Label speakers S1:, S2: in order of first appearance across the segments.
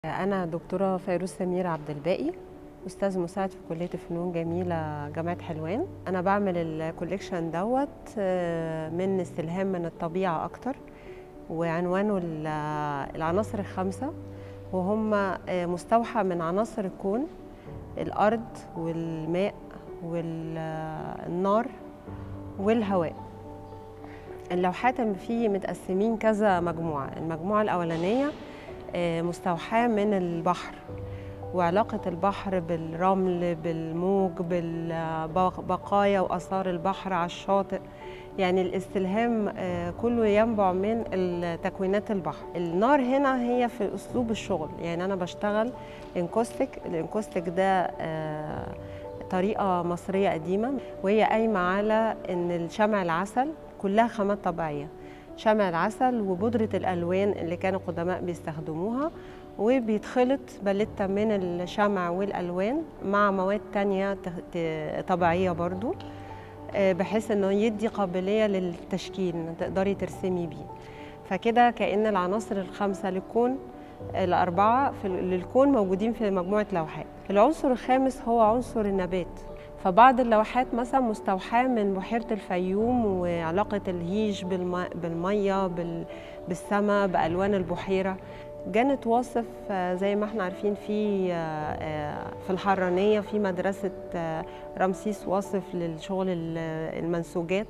S1: أنا دكتورة فيروز سمير عبد الباقي أستاذ مساعد في كلية فنون جميلة جامعة حلوان أنا بعمل الكوليكشن دوت آه، من استلهام من الطبيعة أكتر وعنوانه ال- العناصر الخمسة وهم آه، مستوحى من عناصر الكون الأرض والماء والنار والهواء اللوحات فيه متقسمين كذا مجموعة المجموعة الأولانية آه، مستوحاة من البحر وعلاقة البحر بالرمل بالموج بالبقايا وآثار البحر على الشاطئ يعني الاستلهام آه، كله ينبع من ال- تكوينات البحر النار هنا هي في أسلوب الشغل يعني أنا بشتغل انكوستيك الانكوستيك ده آه، طريقة مصرية قديمة وهي قايمة على إن الشمع العسل كلها خامات طبيعية شمع العسل وبودرة الألوان اللي كانوا القدماء بيستخدموها وبيتخلط باليتا من الشمع والألوان مع مواد تانية ت- ت- طبيعية برضو آه، بحيث انه يدي قابلية للتشكيل إن تقدري ترسمي بيه فكده كأن العناصر الخمسة للكون الأربعة في ال- للكون موجودين في مجموعة لوحات العنصر الخامس هو عنصر النبات فبعض اللوحات مثلا مستوحاة من بحيرة الفيوم وعلاقة الهيج بالم- بالمية بال- بالسماء بألوان البحيرة جانت واصف آه، زي ما احنا عارفين في آه، آه، في الحرانية في مدرسة آه، رمسيس واصف للشغل ال- المنسوجات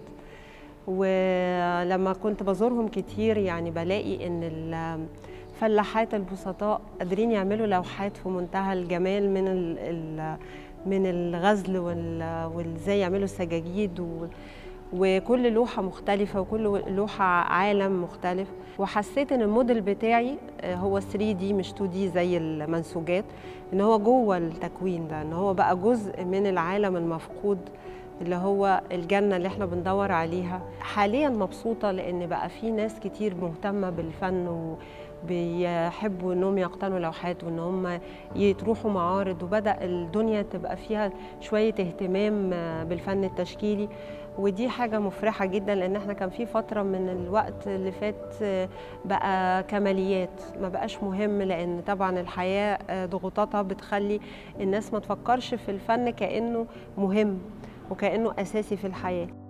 S1: ولما كنت بزورهم كتير يعني بلاقي ان الفلاحات البسطاء قادرين يعملوا لوحات في منتهى الجمال من ال ال من الغزل وال- وازاي يعملوا السجاجيد و وكل لوحة مختلفة وكل لوحة عالم مختلف وحسيت ان الموديل بتاعي آه، هو 3 دي مش 2 دي زي المنسوجات ان هو جوه التكوين ده ان هو بقى جزء من العالم المفقود اللي هو الجنة اللي احنا بندور عليها حاليا مبسوطة لان بقى في ناس كتير مهتمة بالفن وبيحبوا انهم يقتنوا لوحات وان هم يروحوا معارض وبدأ الدنيا تبقى فيها شوية اهتمام آه، بالفن التشكيلي ودي حاجة مفرحة جدا لأن احنا كان في فترة من الوقت اللي فات آه، بقى كماليات ما بقاش مهم لأن طبعا الحياة آه، ضغوطاتها بتخلي الناس ما تفكرش في الفن كأنه مهم وكأنه أساسي في الحياة